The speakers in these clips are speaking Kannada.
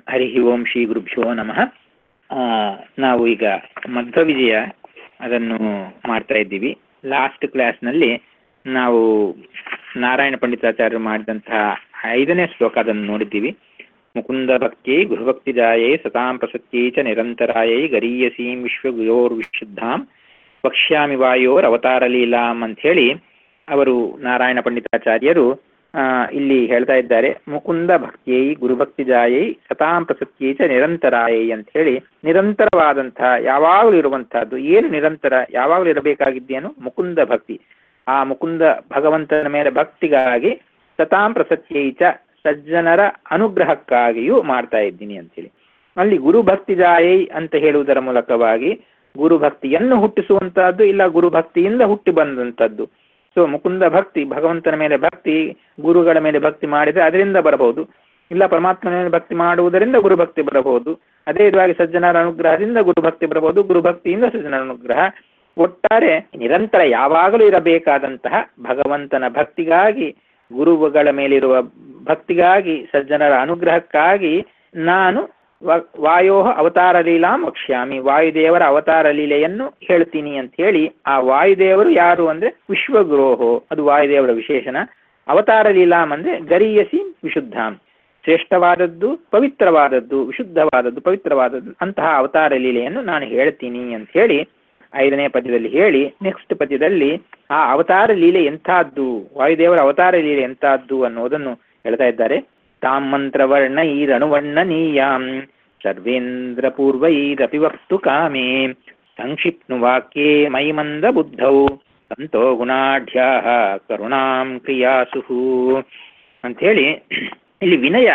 ಹರಿ ಓಂ ಶ್ರೀ ಗುರುಭ್ಯೋ ನಮಃ ಆ, ನಾವು ಈಗ ಮಧ್ವ ವಿಜಯ ಅದನ್ನು ಮಾಡ್ತಾ ಇದ್ದೀವಿ ಲಾಸ್ಟ್ ಕ್ಲಾಸ್ನಲ್ಲಿ ನಾವು ನಾರಾಯಣ ಪಂಡಿತಾಚಾರ್ಯರು ಮಾಡಿದಂತಹ ಐದನೇ ಶ್ಲೋಕ ಅದನ್ನು ನೋಡಿದ್ದೀವಿ ಮುಕುಂದ ಭಕ್ತಿ ಗುರುಭಕ್ತಿ ಜಾಯೇ ಸತಾಂ ಪ್ರಸತ್ಯೈ ಚ ನಿರಂತರಾಯೈ ಗರೀಯಸೀಂ ವಿಶ್ವಗುಯೋರ್ವಿಶುದ್ಧಾಂ ವಕ್ಷ್ಯಾಮಿ ವಾಯೋರ್ ಅವತಾರ ಲೀಲಾಂ ಅಂತ ಹೇಳಿ ಅವರು ನಾರಾಯಣ ಪಂಡಿತಾಚಾರ್ಯರು ಆ, ಇಲ್ಲಿ ಹೇಳ್ತಾ ಇದ್ದಾರೆ ಮುಕುಂದ ಭಕ್ತಿಯೈ ಗುರುಭಕ್ತಿ ಜಾಯೈ ಸತಾಂ ಪ್ರಸಕ್ತಿಯೈ ಚ ನಿರಂತರಾಯೈ ಅಂತ ಹೇಳಿ ನಿರಂತರವಾದಂತಹ ಯಾವಾಗಲೂ ಇರುವಂತಹದ್ದು ಏನು ನಿರಂತರ ಯಾವಾಗಲೂ ಇರಬೇಕಾಗಿದ್ದೇನು ಮುಕುಂದ ಭಕ್ತಿ ಆ ಮುಕುಂದ ಭಗವಂತನ ಮೇಲೆ ಭಕ್ತಿಗಾಗಿ ಸತಾಂ ಪ್ರಸಕ್ತಿಯೈ ಚ ಸಜ್ಜನರ ಅನುಗ್ರಹಕ್ಕಾಗಿಯೂ ಮಾಡ್ತಾ ಇದ್ದೀನಿ ಅಂತೇಳಿ ಅಲ್ಲಿ ಗುರುಭಕ್ತಿ ಜಾಯೈ ಅಂತ ಹೇಳುವುದರ ಮೂಲಕವಾಗಿ ಗುರುಭಕ್ತಿಯನ್ನು ಹುಟ್ಟಿಸುವಂತಹದ್ದು ಇಲ್ಲ ಗುರುಭಕ್ತಿಯಿಂದ ಹುಟ್ಟಿ ಬಂದಂಥದ್ದು ಸೊ ಮುಕುಂದ ಭಕ್ತಿ ಭಗವಂತನ ಮೇಲೆ ಭಕ್ತಿ ಗುರುಗಳ ಮೇಲೆ ಭಕ್ತಿ ಮಾಡಿದರೆ ಅದರಿಂದ ಬರಬಹುದು ಇಲ್ಲ ಪರಮಾತ್ಮನ ಮೇಲೆ ಭಕ್ತಿ ಮಾಡುವುದರಿಂದ ಗುರುಭಕ್ತಿ ಬರಬಹುದು ಅದೇ ವಿಧವಾಗಿ ಸಜ್ಜನರ ಅನುಗ್ರಹದಿಂದ ಗುರುಭಕ್ತಿ ಬರಬಹುದು ಗುರುಭಕ್ತಿಯಿಂದ ಸಜ್ಜನರ ಅನುಗ್ರಹ ಒಟ್ಟಾರೆ ನಿರಂತರ ಯಾವಾಗಲೂ ಇರಬೇಕಾದಂತಹ ಭಗವಂತನ ಭಕ್ತಿಗಾಗಿ ಗುರುಗಳ ಮೇಲಿರುವ ಭಕ್ತಿಗಾಗಿ ಸಜ್ಜನರ ಅನುಗ್ರಹಕ್ಕಾಗಿ ನಾನು ವ- ವಾಯೋ ಅವತಾರ ಲೀಲಾಂ ವಕ್ಷ್ಯಾಮಿ ವಾಯುದೇವರ ಅವತಾರ ಲೀಲೆಯನ್ನು ಹೇಳ್ತೀನಿ ಅಂತ ಹೇಳಿ ಆ ವಾಯುದೇವರು ಯಾರು ಅಂದ್ರೆ ವಿಶ್ವಗುರೋಹೋ ಅದು ವಾಯುದೇವರ ವಿಶೇಷಣ ಅವತಾರ ಲೀಲಾಂ ಅಂದ್ರೆ ಗರೀಯಸಿ ವಿಶುದ್ಧಾಂ ಶ್ರೇಷ್ಠವಾದದ್ದು ಪವಿತ್ರವಾದದ್ದು ವಿಶುದ್ಧವಾದದ್ದು ಪವಿತ್ರವಾದದ್ದು ಅಂತಹ ಅವತಾರ ಲೀಲೆಯನ್ನು ನಾನು ಹೇಳ್ತೀನಿ ಅಂತ ಹೇಳಿ ಐದನೇ ಪದ್ಯದಲ್ಲಿ ಹೇಳಿ ನೆಕ್ಸ್ಟ್ ಪದ್ಯದಲ್ಲಿ ಆ ಅವತಾರ ಲೀಲೆ ಎಂಥದ್ದು ವಾಯುದೇವರ ಅವತಾರ ಲೀಲೆ ಎಂಥದ್ದು ಅನ್ನೋದನ್ನು ಹೇಳ್ತಾ ಇದ್ದಾರೆ ತಾಂ ಮಂತ್ರವರ್ಣೈರಣುವರ್ಣನೀಯಾಂ ಸರ್ವೇಂದ್ರ ಪೂರ್ವೈರಪಿ ವಕ್ತು ಕಾಮೇ ಸಂಕ್ಷಿಪ್ನು ವಾಕ್ಯೇ ಮಯಿ ಮಂದ ಬುದ್ಧೌ ಸಂತೋ ಗುಣಾಢ್ಯಾ ಕರುಣಾಂ ಕ್ರಿಯಾಸು ಅಂಥೇಳಿ ಇಲ್ಲಿ ವಿನಯ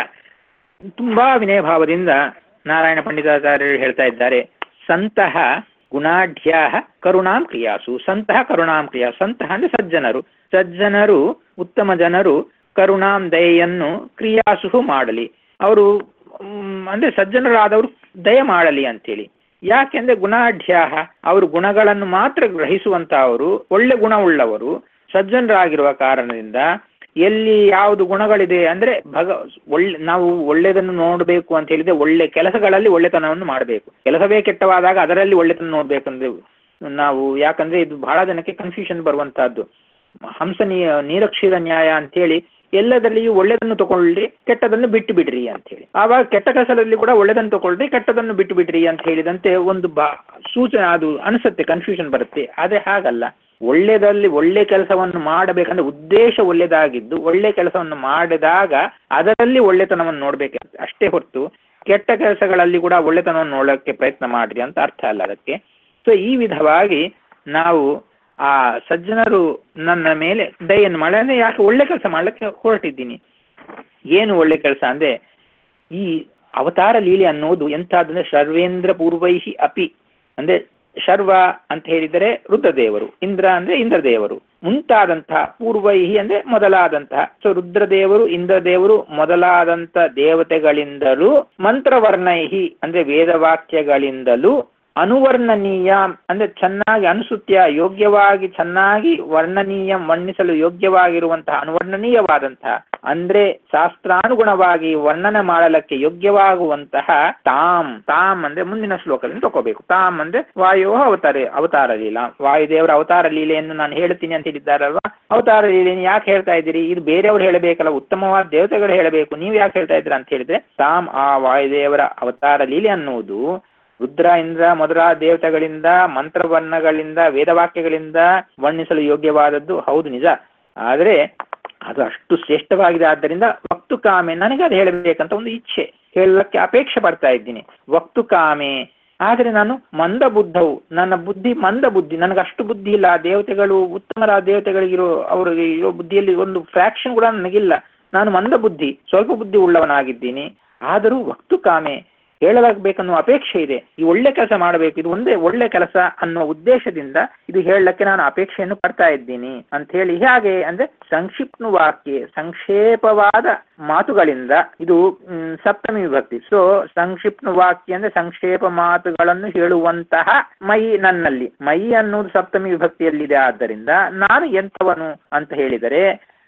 ತುಂಬಾ ವಿನಯ ಭಾವದಿಂದ ನಾರಾಯಣ ಪಂಡಿತಾಚಾರ್ಯರು ಹೇಳ್ತಾ ಇದ್ದಾರೆ ಸಂತಹ ಗುಣಾಢ್ಯಾ ಕರುಣಾಂ ಕ್ರಿಯಾಸು ಸಂತಹ ಕರುಣಾಂ ಕ್ರಿಯಾ ಸಂತಹ ಅಂದ್ರೆ ಸಜ್ಜನರು ಸಜ್ಜನರು ಉತ್ತಮ ಜನರು ಕರುಣಾಂ ದಯೆಯನ್ನು ಕ್ರಿಯಾಸುಹು ಮಾಡಲಿ ಅವರು ಮ್, ಅಂದ್ರೆ ಸಜ್ಜನರಾದವರು ದಯ ಮಾಡಲಿ ಅಂತೇಳಿ ಯಾಕೆಂದ್ರೆ ಗುಣಾಢ್ಯಾಹ ಅವರು ಗುಣಗಳನ್ನು ಮಾತ್ರ ಗ್ರಹಿಸುವಂತ ಅವರು ಒಳ್ಳೆ ಗುಣವುಳ್ಳವರು ಸಜ್ಜನರಾಗಿರುವ ಕಾರಣದಿಂದ ಎಲ್ಲಿ ಯಾವುದು ಗುಣಗಳಿದೆ ಅಂದ್ರೆ ಭಗ ಒಳ್ಳೆ ನಾವು ಒಳ್ಳೆಯದನ್ನು ನೋಡಬೇಕು ಅಂತ ಹೇಳಿದ್ರೆ ಒಳ್ಳೆ ಕೆಲಸಗಳಲ್ಲಿ ಒಳ್ಳೆತನವನ್ನು ಮಾಡಬೇಕು ಕೆಲಸವೇ ಕೆಟ್ಟವಾದಾಗ ಅದರಲ್ಲಿ ಒಳ್ಳೆತನ ನೋಡ್ಬೇಕಂದ್ರೆ ನಾವು ಯಾಕಂದ್ರೆ ಇದು ಬಹಳ ಜನಕ್ಕೆ ಕನ್ಫ್ಯೂಷನ್ ಬರುವಂತಹದ್ದು ಹಂಸ ನೀ ನೀರಕ್ಷೀರ ನ್ಯಾಯ ಅಂತೇಳಿ ಎಲ್ಲದರಲ್ಲಿಯೂ ಒಳ್ಳೆದನ್ನು ತಗೊಳ್ರಿ ಕೆಟ್ಟದನ್ನು ಬಿಟ್ಟು ಬಿಡ್ರಿ ಅಂತ ಹೇಳಿ ಆವಾಗ ಕೆಟ್ಟ ಕೆಲಸದಲ್ಲಿ ಕೂಡ ಒಳ್ಳೆದನ್ನು ತಗೊಳ್ರಿ ಕೆಟ್ಟದನ್ನು ಬಿಟ್ಟು ಬಿಡ್ರಿ ಅಂತ ಹೇಳಿದಂತೆ ಒಂದು ಬಾ ಸೂಚನೆ ಅದು ಅನಿಸುತ್ತೆ ಕನ್ಫ್ಯೂಷನ್ ಬರುತ್ತೆ ಆದ್ರೆ ಹಾಗಲ್ಲ ಒಳ್ಳೆದಲ್ಲಿ ಒಳ್ಳೆ ಕೆಲಸವನ್ನು ಮಾಡಬೇಕಂದ್ರೆ ಉದ್ದೇಶ ಒಳ್ಳೆದಾಗಿದ್ದು ಒಳ್ಳೆ ಕೆಲಸವನ್ನು ಮಾಡಿದಾಗ ಅದರಲ್ಲಿ ಒಳ್ಳೆತನವನ್ನು ನೋಡ್ಬೇಕು ಅಷ್ಟೇ ಹೊರತು ಕೆಟ್ಟ ಕೆಲಸಗಳಲ್ಲಿ ಕೂಡ ಒಳ್ಳೆತನವನ್ನು ನೋಡೋಕ್ಕೆ ಪ್ರಯತ್ನ ಮಾಡ್ರಿ ಅಂತ ಅರ್ಥ ಅಲ್ಲ ಅದಕ್ಕೆ ಸೊ ಈ ವಿಧವಾಗಿ ನಾವು ಆ ಸಜ್ಜನರು ನನ್ನ ಮೇಲೆ ದಯೆಯನ್ನು ಮಾಡಿ ಅಂದ್ರೆ ಯಾಕೆ ಒಳ್ಳೆ ಕೆಲಸ ಮಾಡ್ಲಿಕ್ಕೆ ಹೊರಟಿದ್ದೀನಿ ಏನು ಒಳ್ಳೆ ಕೆಲಸ ಅಂದ್ರೆ ಈ ಅವತಾರ ಲೀಲೆ ಅನ್ನೋದು ಎಂಥದ್ದು ಸರ್ವೇಂದ್ರ ಪೂರ್ವೈಹಿ ಅಪಿ ಅಂದ್ರೆ ಶರ್ವ ಅಂತ ಹೇಳಿದರೆ ರುದ್ರದೇವರು ಇಂದ್ರ ಅಂದ್ರೆ ಇಂದ್ರದೇವರು ಮುಂತಾದಂತಹ ಪೂರ್ವೈಹಿ ಅಂದ್ರೆ ಮೊದಲಾದಂತಹ ಸೊ ರುದ್ರದೇವರು ಇಂದ್ರದೇವರು ಮೊದಲಾದಂತ ದೇವತೆಗಳಿಂದಲೂ ಮಂತ್ರವರ್ಣೈಹಿ ಅಂದ್ರೆ ವೇದವಾಕ್ಯಗಳಿಂದಲೂ ಅನುವರ್ಣನೀಯ ಅಂದ್ರೆ ಚೆನ್ನಾಗಿ ಅನುಸುತ್ಯ ಯೋಗ್ಯವಾಗಿ ಚೆನ್ನಾಗಿ ವರ್ಣನೀಯ ವರ್ಣಿಸಲು ಯೋಗ್ಯವಾಗಿರುವಂತಹ ಅನುವರ್ಣನೀಯವಾದಂತಹ ಅಂದ್ರೆ ಶಾಸ್ತ್ರಾನುಗುಣವಾಗಿ ವರ್ಣನೆ ಮಾಡಲಕ್ಕೆ ಯೋಗ್ಯವಾಗುವಂತಹ ತಾಮ್ ತಾಮ್ ಅಂದ್ರೆ ಮುಂದಿನ ಶ್ಲೋಕದಿಂದ ತಗೋಬೇಕು ತಾಮ್ ಅಂದ್ರೆ ವಾಯೋ ಅವತಾರ ಅವತಾರ ಲೀಲಾ ವಾಯುದೇವರ ಅವತಾರ ಲೀಲೆಯನ್ನು ನಾನು ಹೇಳ್ತೀನಿ ಅಂತ ಹೇಳಿದ್ದಾರಲ್ವಾ ಅವತಾರ ಲೀಲೆಯನ್ನು ಯಾಕೆ ಹೇಳ್ತಾ ಇದ್ದೀರಿ ಇದು ಬೇರೆಯವರು ಹೇಳಬೇಕಲ್ಲ ಉತ್ತಮವಾದ ದೇವತೆಗಳು ಹೇಳಬೇಕು ನೀವು ಯಾಕೆ ಹೇಳ್ತಾ ಇದ್ದೀರಾ ಅಂತ ಹೇಳಿದ್ರೆ ತಾಮ್ ಆ ವಾಯುದೇವರ ಅವತಾರ ಲೀಲೆ ಅನ್ನುವುದು ರುದ್ರ ಇಂದ್ರ ಮೊದಲಾದ ದೇವತೆಗಳಿಂದ ಮಂತ್ರವರ್ಣಗಳಿಂದ ವೇದವಾಕ್ಯಗಳಿಂದ ವರ್ಣಿಸಲು ಯೋಗ್ಯವಾದದ್ದು ಹೌದು ನಿಜ ಆದರೆ ಅದು ಅಷ್ಟು ಶ್ರೇಷ್ಠವಾಗಿದೆ ಆದ್ದರಿಂದ ವಕ್ತು ಕಾಮೆ ನನಗೆ ಅದು ಹೇಳಬೇಕಂತ ಒಂದು ಇಚ್ಛೆ ಹೇಳಕ್ಕೆ ಅಪೇಕ್ಷೆ ಪಡ್ತಾ ಇದ್ದೀನಿ ವಕ್ತು ಕಾಮೆ ಆದರೆ ನಾನು ಮಂದ ಬುದ್ಧವು ನನ್ನ ಬುದ್ಧಿ ಮಂದ ಬುದ್ಧಿ ನನಗೆ ಅಷ್ಟು ಬುದ್ಧಿ ಇಲ್ಲ ಆ ದೇವತೆಗಳು ಉತ್ತಮರಾದ ದೇವತೆಗಳಿಗಿರೋ ಅವರಿಗೆ ಇರೋ ಬುದ್ಧಿಯಲ್ಲಿ ಒಂದು ಫ್ರಾಕ್ಷನ್ ಕೂಡ ನನಗಿಲ್ಲ ನಾನು ಮಂದ ಬುದ್ಧಿ ಸ್ವಲ್ಪ ಬುದ್ಧಿ ಉಳ್ಳವನಾಗಿದ್ದೀನಿ ಆದರೂ ವಕ್ತು ಕಾಮೆ ಹೇಳಲಾಗಬೇಕನ್ನೋ ಅಪೇಕ್ಷೆ ಇದೆ ಈ ಒಳ್ಳೆ ಕೆಲಸ ಮಾಡಬೇಕು ಇದು ಒಂದೇ ಒಳ್ಳೆ ಕೆಲಸ ಅನ್ನೋ ಉದ್ದೇಶದಿಂದ ಇದು ಹೇಳಕ್ಕೆ ನಾನು ಅಪೇಕ್ಷೆಯನ್ನು ಪಡ್ತಾ ಇದ್ದೀನಿ ಅಂತ ಹೇಳಿ ಹೇಗೆ ಅಂದ್ರೆ ಸಂಕ್ಷಿಪ್ತ ವಾಕ್ಯ ಸಂಕ್ಷೇಪವಾದ ಮಾತುಗಳಿಂದ ಇದು ಮ್, ಸಪ್ತಮಿ ವಿಭಕ್ತಿ ಸೊ ಸಂಕ್ಷಿಪ್ತ ವಾಕ್ಯ ಅಂದ್ರೆ ಸಂಕ್ಷೇಪ ಮಾತುಗಳನ್ನು ಹೇಳುವಂತಹ ಮೈ ನನ್ನಲ್ಲಿ ಮೈ ಅನ್ನೋದು ಸಪ್ತಮಿ ವಿಭಕ್ತಿಯಲ್ಲಿದೆ ಆದ್ದರಿಂದ ನಾನು ಎಂಥವನು ಅಂತ ಹೇಳಿದರೆ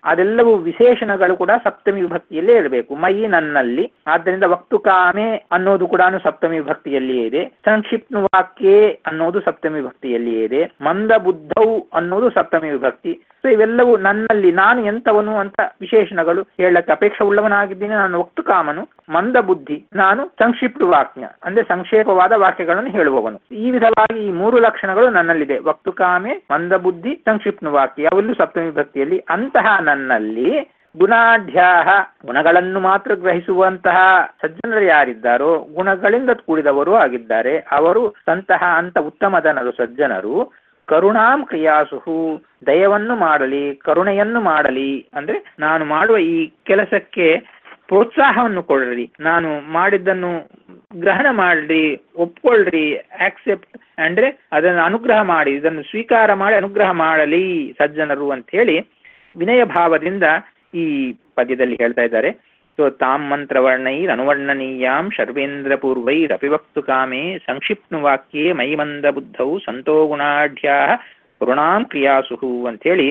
ಅದೆಲ್ಲವೂ ವಿಶೇಷಣಗಳು ಕೂಡ ಸಪ್ತಮಿ ವಿಭಕ್ತಿಯಲ್ಲೇ ಇರಬೇಕು ಮಯಿ ನನ್ನಲ್ಲಿ ಆದ್ದರಿಂದ ವಕ್ತುಕಾಮೆ ಅನ್ನೋದು ಕೂಡ ಸಪ್ತಮಿ ವಿಭಕ್ತಿಯಲ್ಲಿಯೇ ಇದೆ ಸಂಕ್ಷಿಪ್ತ ವಾಕ್ಯೆ ಅನ್ನೋದು ಸಪ್ತಮಿ ವಿಭಕ್ತಿಯಲ್ಲಿಯೇ ಇದೆ ಮಂದ ಬುದ್ಧೌ ಅನ್ನೋದು ಸಪ್ತಮಿ ವಿಭಕ್ತಿ ಸೊ ಇವೆಲ್ಲವೂ ನನ್ನಲ್ಲಿ ನಾನು ಎಂತವನು ಅಂತ ವಿಶೇಷಣಗಳು ಹೇಳಕ್ಕೆ ಅಪೇಕ್ಷೆ ಉಳ್ಳವನಾಗಿದ್ದೀನಿ ನಾನು ವಕ್ತುಕಾಮನು ಮಂದ ಬುದ್ಧಿ ನಾನು ಸಂಕ್ಷಿಪ್ತ ವಾಕ್ಯ ಅಂದ್ರೆ ಸಂಕ್ಷೇಪವಾದ ವಾಕ್ಯಗಳನ್ನು ಹೇಳುವವನು ಈ ವಿಧವಾಗಿ ಈ ಮೂರು ಲಕ್ಷಣಗಳು ನನ್ನಲ್ಲಿದೆ ವಕ್ತುಕಾಮೆ ಮಂದ ಬುದ್ಧಿ ಸಂಕ್ಷಿಪ್ತ ವಾಕ್ಯ ಅವೆಲ್ಲೂ ಸಪ್ತಮಿ ವಿಭಕ್ತಿಯಲ್ಲಿ ಅಂತಹ ನನ್ನಲ್ಲಿ ಗುಣಾಢ್ಯಾಹ ಗುಣಗಳನ್ನು ಮಾತ್ರ ಗ್ರಹಿಸುವಂತಹ ಸಜ್ಜನರು ಯಾರಿದ್ದಾರೋ ಗುಣಗಳಿಂದ ಕೂಡಿದವರು ಆಗಿದ್ದಾರೆ ಅವರು ಸಂತಹ ಅಂತ ಉತ್ತಮದನರು ಸಜ್ಜನರು ಕರುಣಾಂ ಕ್ರಿಯಾಸುಹು ದಯವನ್ನು ಮಾಡಲಿ ಕರುಣೆಯನ್ನು ಮಾಡಲಿ ಅಂದ್ರೆ ನಾನು ಮಾಡುವ ಈ ಕೆಲಸಕ್ಕೆ ಪ್ರೋತ್ಸಾಹವನ್ನು ಕೊಡ್ರಿ ನಾನು ಮಾಡಿದ್ದನ್ನು ಗ್ರಹಣ ಮಾಡ್ರಿ ಒಪ್ಕೊಳ್ರಿ ಆಕ್ಸೆಪ್ಟ್ ಅಂದ್ರೆ ಅದನ್ನು ಅನುಗ್ರಹ ಮಾಡಿ ಇದನ್ನು ಸ್ವೀಕಾರ ಮಾಡಿ ಅನುಗ್ರಹ ಮಾಡಲಿ ಸಜ್ಜನರು ಅಂತ ಹೇಳಿ ವಿನಯ ಭಾವದಿಂದ ಈ ಪದ್ಯದಲ್ಲಿ ಹೇಳ್ತಾ ಇದ್ದಾರೆ ಸೊ ತಾಂ ಮಂತ್ರವರ್ಣೈರ್ ಅನುವರ್ಣನೀಯಾಂ ಶರ್ವೇಂದ್ರ ಪೂರ್ವೈರಪಿ ವಕ್ತು ಕಾಮೆ ಸಂಕ್ಷಿಪ್ತ ವಾಕ್ಯೆ ಮೈಮಂದ ಬುದ್ಧೌ ಸಂತೋ ಗುಣಾಢ್ಯಾ ಕರುಣಾಂ ಕ್ರಿಯಾಸುಹು ಅಂತೇಳಿ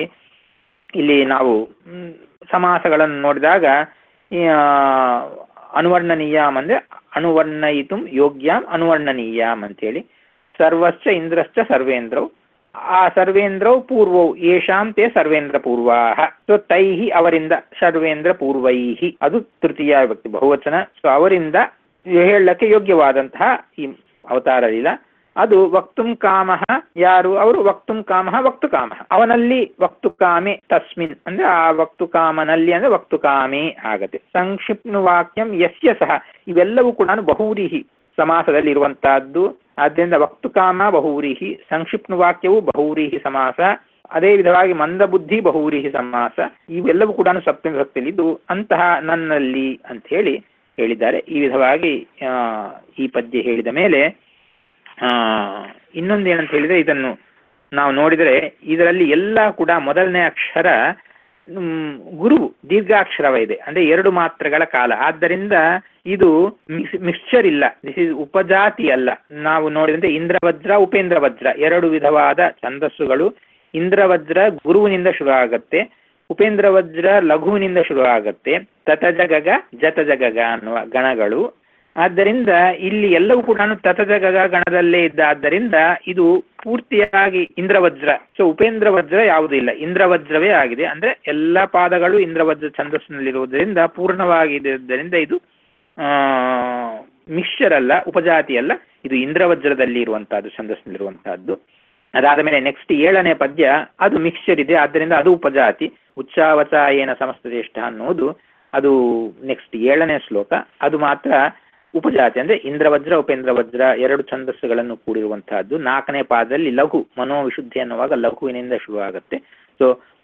ಇಲ್ಲಿ ನಾವು ಮ್, ಸಮಾಸಗಳನ್ನು ನೋಡಿದಾಗ ಈ, ಆ, ಅನುವರ್ಣನೀಯಾಮ್ ಅಂದ್ರೆ ಅನುವರ್ಣಯಿತು ಯೋಗ್ಯಾಂ ಅನುವರ್ಣನೀಯಾಮ್ ಅಂತೇಳಿ ಸರ್ವಶ್ಚ ಇಂದ್ರಶ್ಚ ಸರ್ವೇಂದ್ರೌ ಆ ಸರ್ವೇಂದ್ರೌ ಪೂರ್ವೌ ಯೇಷಾಂ ತೇ ಸರ್ವೇಂದ್ರ ಪೂರ್ವಾಹ ಸೊ ತೈಹಿ ಅವರಿಂದ ಸರ್ವೇಂದ್ರ ಪೂರ್ವೈಹಿ ಅದು ತೃತೀಯ ವ್ಯಕ್ತಿ ಬಹುವಚನ ಸೊ ಅವರಿಂದ ಹೇಳಕ್ಕೆ ಯೋಗ್ಯವಾದಂತಹ ಈ ಅವತಾರ ಲೀಲ ಅದು ವಕ್ತುಂ ಕಾಮಃ ಯಾರು ಅವರು ವಕ್ತುಂ ಕಾಮಃ ವಕ್ತು ಕಾಮಃ ಅವನಲ್ಲಿ ವಕ್ತು ಕಾಮೆ ತಸ್ಮಿನ್ ಅಂದ್ರೆ ಆ ವಕ್ತು ಕಾಮನಲ್ಲಿ ಅಂದ್ರೆ ವಕ್ತು ಕಾಮೆ ಆಗತ್ತೆ ಸಂಕ್ಷಿಪ್ತ ವಾಕ್ಯಂ ಯಸ್ಯ ಸಹ ಇವೆಲ್ಲವೂ ಕೂಡ ಬಹುವ್ರೀಹಿ ಸಮಾಸದಲ್ಲಿ ಇರುವಂತಹದ್ದು ಆದ್ದರಿಂದ ವಕ್ತುಕಾಮ ಬಹುವ್ರೀಹಿ ಸಂಕ್ಷಿಪ್ತ ವಾಕ್ಯವು ಬಹುವ್ರೀಹಿ ಸಮಾಸ ಅದೇ ವಿಧವಾಗಿ ಮಂದಬುದ್ಧಿ ಬಹುವ್ರೀಹಿ ಸಮಾಸ ಇವೆಲ್ಲವೂ ಕೂಡ ಸಪ್ತಮಿ ಭಕ್ತಿಯಲ್ಲಿದ್ದು ಅಂತಹ ನನ್ನಲ್ಲಿ ಅಂತ ಹೇಳಿ ಹೇಳಿದ್ದಾರೆ ಈ ವಿಧವಾಗಿ ಆ, ಈ ಪದ್ಯ ಹೇಳಿದ ಮೇಲೆ ಆ ಇನ್ನೊಂದೇನಂತ ಹೇಳಿದ್ರೆ ಇದನ್ನು ನಾವು ನೋಡಿದರೆ ಇದರಲ್ಲಿ ಎಲ್ಲ ಕೂಡ ಮೊದಲನೇ ಅಕ್ಷರ ಮ್, ಗುರು ದೀರ್ಘಾಕ್ಷರವ ಇದೆ ಅಂದ್ರೆ ಎರಡು ಮಾತ್ರೆಗಳ ಕಾಲ ಆದ್ದರಿಂದ ಇದು ಮಿಕ್ಸ್ಚರ್ ಇಲ್ಲ ದಿಸ್ ಇಸ್ ಉಪಜಾತಿ ಅಲ್ಲ ನಾವು ನೋಡಿದಂತೆ ಇಂದ್ರವಜ್ರ ಉಪೇಂದ್ರ ವಜ್ರ ಎರಡು ವಿಧವಾದ ಛಂದಸ್ಸುಗಳು ಇಂದ್ರವಜ್ರ ಗುರುವಿನಿಂದ ಶುರು ಆಗತ್ತೆ ಉಪೇಂದ್ರ ವಜ್ರ ಲಘುವಿನಿಂದ ಶುರು ಆಗತ್ತೆ ತತಜಗಗ ಜತಜಗಗ ಅನ್ನುವ ಗಣಗಳು ಆದ್ದರಿಂದ ಇಲ್ಲಿ ಎಲ್ಲವೂ ಕೂಡ ತತಜಗಗ ಗಣದಲ್ಲೇ ಇದ್ದಾದ್ದರಿಂದ ಇದು ಪೂರ್ತಿಯಾಗಿ ಇಂದ್ರವಜ್ರ ಸೊ ಉಪೇಂದ್ರ ವಜ್ರ ಯಾವುದೂ ಇಲ್ಲ ಇಂದ್ರವಜ್ರವೇ ಆಗಿದೆ ಅಂದ್ರೆ ಎಲ್ಲ ಪಾದಗಳು ಇಂದ್ರವಜ್ರ ಛಂದಸ್ಸಿನಲ್ಲಿರುವುದರಿಂದ ಪೂರ್ಣವಾಗಿದ್ದರಿಂದ ಇದು ಆ ಮಿಕ್ಸ್ಚರ್ ಅಲ್ಲ ಉಪಜಾತಿ ಅಲ್ಲ ಇದು ಇಂದ್ರವಜ್ರದಲ್ಲಿ ಇರುವಂತಹದ್ದು ಛಂದಸ್ಸಿನಲ್ಲಿರುವಂತಹದ್ದು ಅದಾದ ಮೇಲೆ ನೆಕ್ಸ್ಟ್ ಏಳನೇ ಪದ್ಯ ಅದು ಮಿಕ್ಸ್ಚರ್ ಇದೆ ಆದ್ದರಿಂದ ಅದು ಉಪಜಾತಿ ಉಚ್ಚಾವಚ ಏನ ಸಮಸ್ತ ಜ್ಯೇಷ್ಠ ಅನ್ನೋದು ಅದು ನೆಕ್ಸ್ಟ್ ಏಳನೇ ಶ್ಲೋಕ ಅದು ಮಾತ್ರ ಉಪಜಾತಿ ಅಂದ್ರೆ ಇಂದ್ರವಜ್ರ ಉಪೇಂದ್ರ ವಜ್ರ ಎರಡು ಛಂದಸ್ಸುಗಳನ್ನು ಕೂಡಿರುವಂತಹದ್ದು ನಾಲ್ಕನೇ ಪಾದದಲ್ಲಿ ಲಘು ಮನೋವಿಶುದ್ಧಿ ಅನ್ನುವಾಗ ಲಘುವಿನಿಂದ ಶುರು ಆಗುತ್ತೆ ಸೊ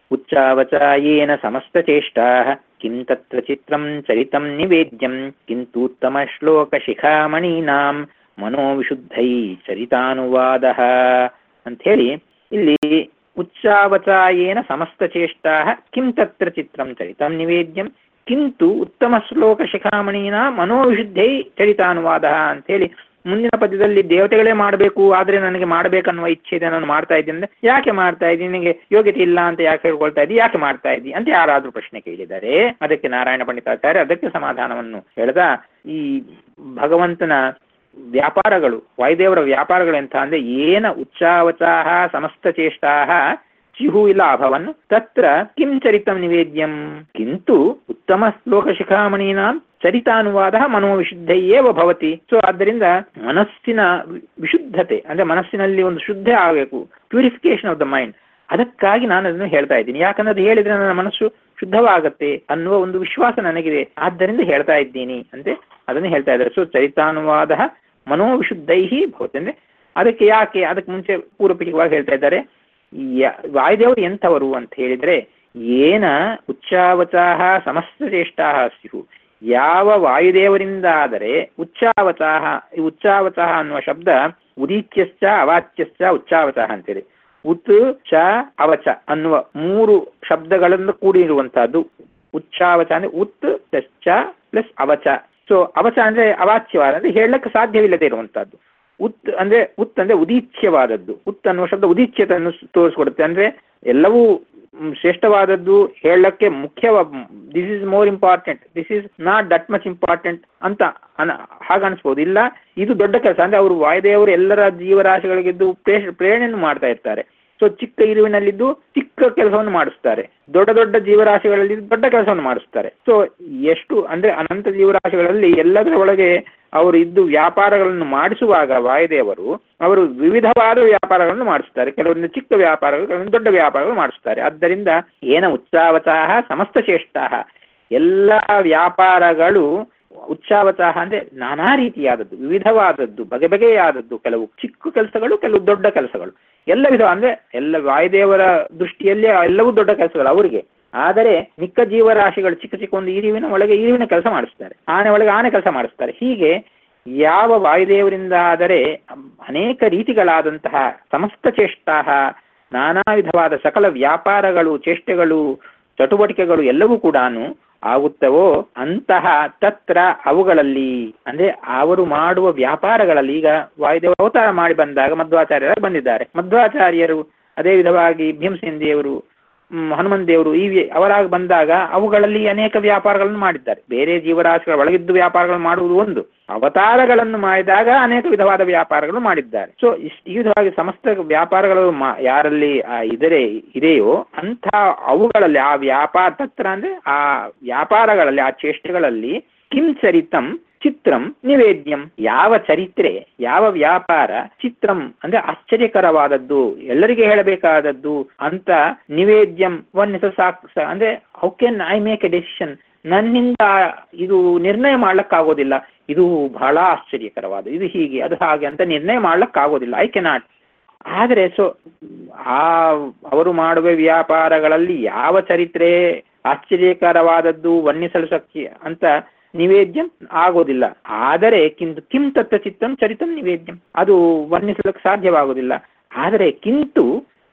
ಉಚ್ಚಾವಚಾಯೇನ ಸಮಸ್ತ ಚೇಷ್ಟಾ ಕಿಂ ತತ್ರ ಚಿತ್ರಂ ಚರಿತಂ ನಿವೇದ್ಯಂ ಕಿಂತೂತ್ತಮ ಶ್ಲೋಕ ಶಿಖಾಮಣೀನಾಂ ಮನೋವಿಶುದ್ಧೈ ಚರಿತಾನುವಾದ ಅಂತ ಹೇಳಿ ಇಲ್ಲಿ ಉಚ್ಚಾವಚಾಯೇನ ಸಮಸ್ತ ಚೇಷ್ಟಾ ಕಿಂ ತತ್ರ ಚಿತ್ರಂ ಚರಿತಂ ನಿವೇದ್ಯಂ ಕಿಂತು ಉತ್ತಮ ಶ್ಲೋಕ ಶಿಖಾಮಣಿನ ಮನೋವಿಶುದ್ಧೈ ಚರಿತಾನುವಾದ ಅಂತ ಹೇಳಿ ಮುಂದಿನ ಪದ್ಯದಲ್ಲಿ ದೇವತೆಗಳೇ ಮಾಡಬೇಕು ಆದ್ರೆ ನನಗೆ ಮಾಡಬೇಕನ್ನುವ ಇಚ್ಛೆ ಇದೆ ನಾನು ಮಾಡ್ತಾ ಇದ್ದೀನಿ ಅಂದ್ರೆ ಯಾಕೆ ಮಾಡ್ತಾ ಇದ್ದೀನಿ ನಿನಗೆ ಯೋಗ್ಯತೆ ಇಲ್ಲ ಅಂತ ಯಾಕೆ ಹೇಳ್ಕೊಳ್ತಾ ಇದ್ದಿ ಯಾಕೆ ಮಾಡ್ತಾ ಇದ್ದಿ ಅಂತ ಯಾರಾದ್ರೂ ಪ್ರಶ್ನೆ ಕೇಳಿದರೆ ಅದಕ್ಕೆ ನಾರಾಯಣ ಪಂಡಿತಾಚಾರ್ಯ ಅದಕ್ಕೆ ಸಮಾಧಾನವನ್ನು ಹೇಳ್ದ ಈ ಭಗವಂತನ ವ್ಯಾಪಾರಗಳು ವಾಯುದೇವರ ವ್ಯಾಪಾರಗಳು ಎಂತ ಅಂದ್ರೆ ಏನ ಉಚ್ಚಾವಚಾಹ ಸಮಸ್ತ ಚೇಷ್ಟಾಹ ಚಿಹು ಇಲ್ಲ ಅಭವನ್ ತತ್ರ ಕಿಂ ಚರಿತಂ ನಿವೇದ್ಯಂ ಕಿಂತು ಉತ್ತಮ ಶ್ಲೋಕ ಶಿಖಾಮಣೀನಾಂ ಚರಿತಾನುವಾದ ಮನೋವಿಶುದ್ಧಯೇವ ಭವತಿ ಸೊ ಆದ್ದರಿಂದ ಮನಸ್ಸಿನ ವಿ- ವಿಶುದ್ಧತೆ ಅಂದ್ರೆ ಮನಸ್ಸಿನಲ್ಲಿ ಒಂದು ಶುದ್ಧ ಆಗಬೇಕು ಪ್ಯೂರಿಫಿಕೇಶನ್ ಆಫ್ ದ ಮೈಂಡ್ ಅದಕ್ಕಾಗಿ ನಾನು ಅದನ್ನು ಹೇಳ್ತಾ ಇದ್ದೀನಿ ಯಾಕಂದ್ರೆ ಅದು ಹೇಳಿದ್ರೆ ನನ್ನ ಮನಸ್ಸು ಶುದ್ಧವಾಗತ್ತೆ ಅನ್ನುವ ಒಂದು ವಿಶ್ವಾಸ ನನಗಿದೆ ಆದ್ದರಿಂದ ಹೇಳ್ತಾ ಇದ್ದೀನಿ ಅಂತೆ ಅದನ್ನು ಹೇಳ್ತಾ ಇದ್ದಾರೆ ಸೊ ಚರಿತಾನುವಾದ ಮನೋವಿಶುದ್ಧೈಹಿ ಭವತಿ ಅಂದ್ರೆ ಅದಕ್ಕೆ ಯಾಕೆ ಅದಕ್ಕೆ ಮುಂಚೆ ಪೂರ್ವಪಿಕವಾಗಿ ಹೇಳ್ತಾ ಇದ್ದಾರೆ ಯ- ವಾಯುದೇವರು ಎಂಥವರು ಅಂತ ಹೇಳಿದ್ರೆ ಏನ ಉಚ್ಚಾವಚಾಹ ಸಮಸ್ತ ಚೇಷ್ಟಾಹ ಸ್ಯು ಯಾವ ವಾಯುದೇವರಿಂದ ಆದರೆ ಉಚ್ಚಾವಚಾಹ ಈ ಉಚ್ಚಾವಚಾಹ ಅನ್ನುವ ಶಬ್ದ ಉದೀಚ್ಯಶ್ಚ ಅವಾಚ್ಯಶ್ಚ ಉಚ್ಚಾವಚಾಹ ಅಂತೇಳಿ ಉತ್ ಚ ಅವಚ ಅನ್ನುವ ಮೂರು ಶಬ್ದಗಳಿಂದ ಕೂಡಿರುವಂತಹದ್ದು ಉಚ್ಚಾವಚ ಅಂದ್ರೆ ಉತ್ ಪ್ಲಸ್ ಚ ಪ್ಲಸ್ ಅವಚ ಸೊ ಅವಚ ಅಂದ್ರೆ ಅವಾಚ್ಯವಾದ ಅಂದ್ರೆ ಹೇಳಕ್ಕೆ ಸಾಧ್ಯವಿಲ್ಲದೆ ಇರುವಂತಹದ್ದು ಉತ್ ಅಂದ್ರೆ ಉತ್ ಅಂದ್ರೆ ಉದೀಚ್ಯವಾದದ್ದು ಉತ್ ಅನ್ನುವ ಶಬ್ದ ಉದೀಚ್ಯತೆಯನ್ನು ತೋರಿಸ್ಕೊಡುತ್ತೆ ಅಂದ್ರೆ ಎಲ್ಲವೂ ಮ್, ಶ್ರೇಷ್ಠವಾದದ್ದು ಹೇಳಕ್ಕೆ ಮುಖ್ಯ this is more important this is not that much important ಅಂತ ಅನ ಹಾಗನ್ಸ್ಬೋದು ಇಲ್ಲ ಇದು ದೊಡ್ಡ ಕೆಲಸ ಅಂದ್ರೆ ಅವರು ವಾಯುದೇವರು ಎಲ್ಲರ ಜೀವರಾಶಿಗಳಿಗಿದ್ದು ಪ್ರೇಷ ಪ್ರೇರಣೆಯನ್ನು ಮಾಡ್ತಾ ಇರ್ತಾರೆ ಸೊ ಚಿಕ್ಕ ಇರುವಿನಲ್ಲಿದ್ದು ಚಿಕ್ಕ ಕೆಲಸವನ್ನು ಮಾಡಿಸ್ತಾರೆ ದೊಡ್ಡ ದೊಡ್ಡ ಜೀವರಾಶಿಗಳಲ್ಲಿ ದೊಡ್ಡ ಕೆಲಸವನ್ನು ಮಾಡಿಸ್ತಾರೆ ಸೊ ಎಷ್ಟು ಅಂದ್ರೆ ಅನಂತ ಜೀವರಾಶಿಗಳಲ್ಲಿ ಎಲ್ಲದರ ಒಳಗೆ ಅವರು ಇದ್ದು ವ್ಯಾಪಾರಗಳನ್ನು ಮಾಡಿಸುವಾಗ ವಾಯುದೇವರು ಅವರು ವಿವಿಧವಾದ ವ್ಯಾಪಾರಗಳನ್ನು ಮಾಡಿಸ್ತಾರೆ ಕೆಲವೊಂದು ಚಿಕ್ಕ ವ್ಯಾಪಾರಗಳು ಕೆಲವೊಂದು ದೊಡ್ಡ ವ್ಯಾಪಾರಗಳು ಮಾಡಿಸ್ತಾರೆ ಆದ್ದರಿಂದ ಏನ ಉತ್ಸಾವಚಾಹ ಸಮಸ್ತ ಶ್ರೇಷ್ಠ ಎಲ್ಲ ವ್ಯಾಪಾರಗಳು ಉಚ್ಚಾವಚಾಹ ಅಂದ್ರೆ ನಾನಾ ರೀತಿಯಾದದ್ದು ವಿವಿಧವಾದದ್ದು ಬಗೆ ಬಗೆಯಾದದ್ದು ಕೆಲವು ಚಿಕ್ಕ ಕೆಲಸಗಳು ಕೆಲವು ದೊಡ್ಡ ಕೆಲಸಗಳು ಎಲ್ಲ ವಿಧ ಅಂದ್ರೆ ಎಲ್ಲ ವಾಯುದೇವರ ದೃಷ್ಟಿಯಲ್ಲಿ ಎಲ್ಲವೂ ದೊಡ್ಡ ಕೆಲಸಗಳು ಅವರಿಗೆ ಆದರೆ ಮಿಕ್ಕ ಜೀವರಾಶಿಗಳು ಚಿಕ್ಕ ಚಿಕ್ಕ ಒಂದು ಈರುವಿನ ಒಳಗೆ ಈರುವಿನ ಕೆಲಸ ಮಾಡಿಸ್ತಾರೆ ಆನೆ ಒಳಗೆ ಆನೆ ಕೆಲಸ ಮಾಡಿಸ್ತಾರೆ ಹೀಗೆ ಯಾವ ವಾಯುದೇವರಿಂದ ಆದರೆ ಅನೇಕ ರೀತಿಗಳಾದಂತಹ ಸಮಸ್ತ ಚೇಷ್ಟಾಹ ನಾನಾ ವಿಧವಾದ ಸಕಲ ವ್ಯಾಪಾರಗಳು ಚೇಷ್ಟೆಗಳು ಚಟುವಟಿಕೆಗಳು ಎಲ್ಲವೂ ಕೂಡ ಆಗುತ್ತವೋ ಅಂತಹ ತತ್ರ ಅವುಗಳಲ್ಲಿ ಅಂದ್ರೆ ಅವರು ಮಾಡುವ ವ್ಯಾಪಾರಗಳಲ್ಲಿ ಈಗ ವಾಯುದೇವ ಅವತಾರ ಮಾಡಿ ಬಂದಾಗ ಮಧ್ವಾಚಾರ್ಯರು ಬಂದಿದ್ದಾರೆ ಮಧ್ವಾಚಾರ್ಯರು ಅದೇ ವಿಧವಾಗಿ ಭೀಮಸೇನ್ ದೇವರು ಹ್ಮ್, ಹನುಮಂತ ದೇವರು ಈ ವಿ- ಅವರಾಗಿ ಬಂದಾಗ ಅವುಗಳಲ್ಲಿ ಅನೇಕ ವ್ಯಾಪಾರಗಳನ್ನು ಮಾಡಿದ್ದಾರೆ ಬೇರೆ ಜೀವರಾಶಿಗಳ ಒಳಗಿದ್ದು ವ್ಯಾಪಾರಗಳನ್ನು ಮಾಡುವುದು ಒಂದು ಅವತಾರಗಳನ್ನು ಮಾಡಿದಾಗ ಅನೇಕ ವಿಧವಾದ ವ್ಯಾಪಾರಗಳು ಮಾಡಿದ್ದಾರೆ ಸೊ ಇಷ್ಟು ಈ ವಿಧವಾಗಿ ಸಮಸ್ತ ವ್ಯಾಪಾರಗಳು ಮಾ- ಯಾರಲ್ಲಿ ಆ ಇದರೇ ಇದೆಯೋ ಅಂಥ ಅವುಗಳಲ್ಲಿ ಆ ವ್ಯಾಪಾರ ತತ್ರ ಅಂದ್ರೆ ಆ ವ್ಯಾಪಾರಗಳಲ್ಲಿ ಆ ಚೇಷ್ಟೆಗಳಲ್ಲಿ ಕಿಂ ಚರಿತಂ ಚಿತ್ರಂ ನಿವೇದ್ಯಂ ಯಾವ ಚರಿತ್ರೆ ಯಾವ ವ್ಯಾಪಾರ ಚಿತ್ರಂ ಅಂದ್ರೆ ಆಶ್ಚರ್ಯಕರವಾದದ್ದು ಎಲ್ಲರಿಗೆ ಹೇಳಬೇಕಾದದ್ದು ಅಂತ ನಿವೇದ್ಯಂ ವರ್ಣಿಸ ಸಾಕ್ ಸ- ಅಂದ್ರೆ how can I make a decision ನನ್ನಿಂದ ಇದು ನಿರ್ಣಯ ಮಾಡ್ಲಕ್ಕಾಗೋದಿಲ್ಲ ಇದು ಬಹಳ ಆಶ್ಚರ್ಯಕರವಾದ ಇದು ಹೀಗೆ ಅದು ಹಾಗೆ ಅಂತ ನಿರ್ಣಯ ಮಾಡ್ಲಕ್ಕಾಗೋದಿಲ್ಲ ಐ ಕೆನಾಟ್ ಆದರೆ ಸೊ ಆ ಅವರು ಮಾಡುವ ವ್ಯಾಪಾರಗಳಲ್ಲಿ ಯಾವ ಚರಿತ್ರೆ ಆಶ್ಚರ್ಯಕರವಾದದ್ದು ವರ್ಣಿಸಲು ಶಕ್ಯ ಅಂತ ನಿವೇದ್ಯಂ ಆಗೋದಿಲ್ಲ ಆದರೆ ಕಿಂತು ಕಿಂ ತತ್ತ ಚಿತ್ತಂ ಚರಿತಂ ನಿವೇದ್ಯಂ ಅದು ವರ್ಣಿಸಲಿಕ್ಕೆ ಸಾಧ್ಯವಾಗುವುದಿಲ್ಲ ಆದರೆ ಕಿಂತು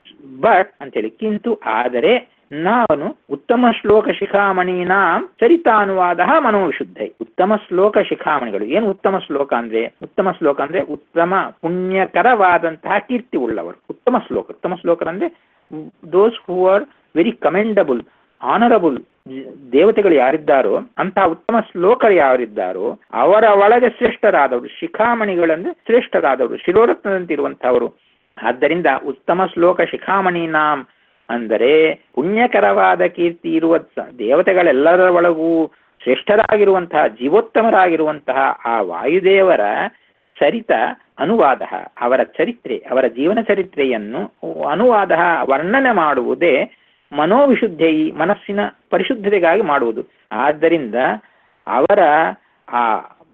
ಬಟ್ ಅಂತೇಳಿ ಕಿಂತು ಆದರೆ ನಾನು ಉತ್ತಮ ಶ್ಲೋಕ ಶಿಖಾಮಣಿನ ಚರಿತಾನುವಾದ ಮನೋವಿಶುದ್ಧೈ ಉತ್ತಮ ಶ್ಲೋಕ ಶಿಖಾಮಣಿಗಳು ಏನು ಉತ್ತಮ ಶ್ಲೋಕ ಅಂದ್ರೆ ಉತ್ತಮ ಶ್ಲೋಕ ಅಂದ್ರೆ ಉತ್ತಮ ಪುಣ್ಯಕರವಾದಂತಹ ಕೀರ್ತಿ ಉಳ್ಳವರು ಉತ್ತಮ ಶ್ಲೋಕ ಉತ್ತಮ ಶ್ಲೋಕ ಅಂದ್ರೆ those who are very commendable honourable ದೇವತೆಗಳು ಯಾರಿದ್ದಾರೋ ಅಂತಹ ಉತ್ತಮ ಶ್ಲೋಕರು ಯಾರಿದ್ದಾರೋ ಅವರ ಒಳಗೆ ಶ್ರೇಷ್ಠರಾದವರು ಶಿಖಾಮಣಿಗಳಂದ್ರೆ ಶ್ರೇಷ್ಠರಾದವರು ಶಿರೋರತ್ನದಂತಿರುವಂತಹವರು ಆದ್ದರಿಂದ ಉತ್ತಮ ಶ್ಲೋಕ ಶಿಖಾಮಣಿ ನಾಮ್ ಅಂದರೆ ಪುಣ್ಯಕರವಾದ ಕೀರ್ತಿ ಇರುವ ಸ- ದೇವತೆಗಳೆಲ್ಲರ ಒಳಗೂ ಶ್ರೇಷ್ಠರಾಗಿರುವಂತಹ ಜೀವೋತ್ತಮರಾಗಿರುವಂತಹ ಆ ವಾಯುದೇವರ ಚರಿತ ಅನುವಾದ ಅವರ ಚರಿತ್ರೆ ಅವರ ಜೀವನ ಚರಿತ್ರೆಯನ್ನು ಅನುವಾದ ವರ್ಣನೆ ಮಾಡುವುದೇ ಮನೋವಿಶುದ್ಧಿ ಮನಸ್ಸಿನ ಪರಿಶುದ್ಧತೆಗಾಗಿ ಮಾಡುವುದು ಆದ್ದರಿಂದ ಅವರ ಆ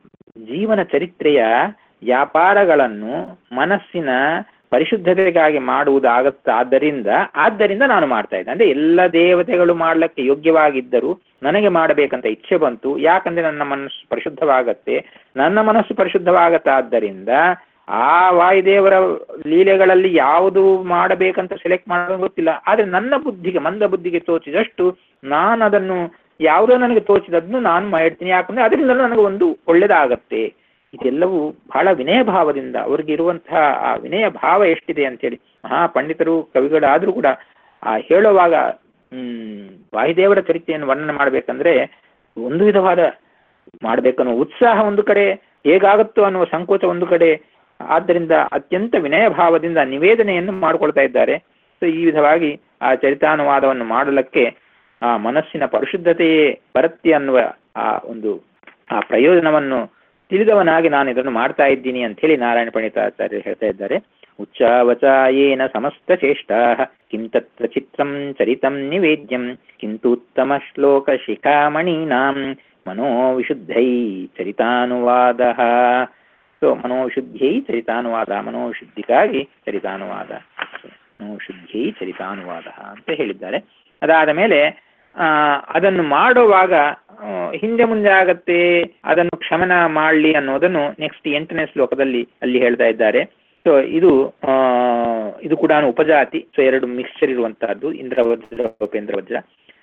ಜೀವನ ಚರಿತ್ರೆಯ ವ್ಯಾಪಾರಗಳನ್ನು ಮನಸ್ಸಿನ ಪರಿಶುದ್ಧತೆಗಾಗಿ ಮಾಡುವುದಾಗತ್ತ ಆದ್ದರಿಂದ ಆದ್ದರಿಂದ ನಾನು ಮಾಡ್ತಾ ಇದ್ದೆ ಅಂದ್ರೆ ಎಲ್ಲ ದೇವತೆಗಳು ಮಾಡ್ಲಿಕ್ಕೆ ಯೋಗ್ಯವಾಗಿದ್ದರು ನನಗೆ ಮಾಡಬೇಕಂತ ಇಚ್ಛೆ ಬಂತು ಯಾಕಂದ್ರೆ ನನ್ನ ಮನಸ್ಸು ಪರಿಶುದ್ಧವಾಗತ್ತೆ ನನ್ನ ಮನಸ್ಸು ಪರಿಶುದ್ಧವಾಗತ್ತಾದ್ದರಿಂದ ಆ ವಾಯುದೇವರ ಲೀಲೆಗಳಲ್ಲಿ ಯಾವುದು ಮಾಡಬೇಕಂತ ಸೆಲೆಕ್ಟ್ ಮಾಡೋದು ಗೊತ್ತಿಲ್ಲ ಆದ್ರೆ ನನ್ನ ಬುದ್ಧಿಗೆ ಮಂದ ಬುದ್ಧಿಗೆ ತೋಚಿದಷ್ಟು ನಾನು ಅದನ್ನು ಯಾವುದೋ ನನಗೆ ತೋಚಿದದನ್ನು ನಾನು ಮಾಡ್ತೀನಿ ಯಾಕಂದ್ರೆ ಅದರಿಂದ ನನಗೆ ಒಂದು ಒಳ್ಳೇದಾಗತ್ತೆ ಇದೆಲ್ಲವೂ ಬಹಳ ವಿನಯ ಭಾವದಿಂದ ಅವ್ರಿಗೆ ಇರುವಂತಹ ಆ ವಿನಯ ಭಾವ ಎಷ್ಟಿದೆ ಅಂತೇಳಿ ಮಹಾ ಪಂಡಿತರು ಕವಿಗಳಾದ್ರೂ ಕೂಡ ಆ ಹೇಳುವಾಗ ಹ್ಮ್ ವಾಯುದೇವರ ಚರಿತ್ರೆಯನ್ನು ವರ್ಣನೆ ಮಾಡ್ಬೇಕಂದ್ರೆ ಒಂದು ವಿಧವಾದ ಮಾಡ್ಬೇಕನ್ನೋ ಉತ್ಸಾಹ ಒಂದು ಕಡೆ ಹೇಗಾಗುತ್ತೋ ಅನ್ನುವ ಸಂಕೋಚ ಒಂದು ಕಡೆ ಆದ್ದರಿಂದ ಅತ್ಯಂತ ವಿನಯ ಭಾವದಿಂದ ನಿವೇದನೆಯನ್ನು ಮಾಡಿಕೊಳ್ತಾ ಇದ್ದಾರೆ ಸೊ ಈ ವಿಧವಾಗಿ ಆ ಚರಿತಾನುವಾದವನ್ನು ಮಾಡಲಿಕ್ಕೆ ಆ ಮನಸ್ಸಿನ ಪರಿಶುದ್ಧತೆಯೇ ಬರುತ್ತೆ ಅನ್ನುವ ಆ ಒಂದು ಆ ಪ್ರಯೋಜನವನ್ನು ತಿಳಿದವನಾಗಿ ನಾನು ಇದನ್ನು ಮಾಡ್ತಾ ಇದ್ದೀನಿ ಅಂತ ಹೇಳಿ ನಾರಾಯಣ ಪಂಡಿತಾಚಾರ್ಯರು ಹೇಳ್ತಾ ಇದ್ದಾರೆ ಉಚ್ಚಾವಚಾಯೇನ ಸಮಸ್ತ ಚೇಷ್ಟಾ ಕಿಂ ತತ್ರ ಚಿತ್ರಂ ಚರಿತಂ ನಿವೇದ್ಯಂ ಕಿಂತು ಉತ್ತಮ ಶ್ಲೋಕ ಶಿಖಾಮಣೀನಾಂ ಮನೋವಿಶುದ್ಧೈ ಚರಿತಾನುವಾದ ಸೊ ಮನೋಶುದ್ಧಿಯೈ ಚರಿತಾನುವಾದ ಮನೋಶುದ್ಧಿಗಾಗಿ ಚರಿತಾನುವಾದ ಮನೋಶುದ್ಧಿಯೈ ಚರಿತಾನುವಾದ ಅಂತ ಹೇಳಿದ್ದಾರೆ ಅದಾದ ಮೇಲೆ ಆ ಅದನ್ನು ಮಾಡುವಾಗ ಆ, ಹಿಂದೆ ಮುಂದೆ ಆಗತ್ತೆ ಅದನ್ನು ಕ್ಷಮನ ಮಾಡಲಿ ಅನ್ನೋದನ್ನು ನೆಕ್ಸ್ಟ್ ಎಂಟನೇ ಶ್ಲೋಕದಲ್ಲಿ ಅಲ್ಲಿ ಹೇಳ್ತಾ ಇದ್ದಾರೆ ಸೊ ಇದು ಆ, ಇದು ಕೂಡ ಉಪಜಾತಿ ಸೊ ಎರಡು ಮಿಕ್ಸ್ಚರ್ ಇರುವಂತಹದ್ದು ಇಂದ್ರವಜ್ರ ಉಪೇಂದ್ರ ವಜ್ರ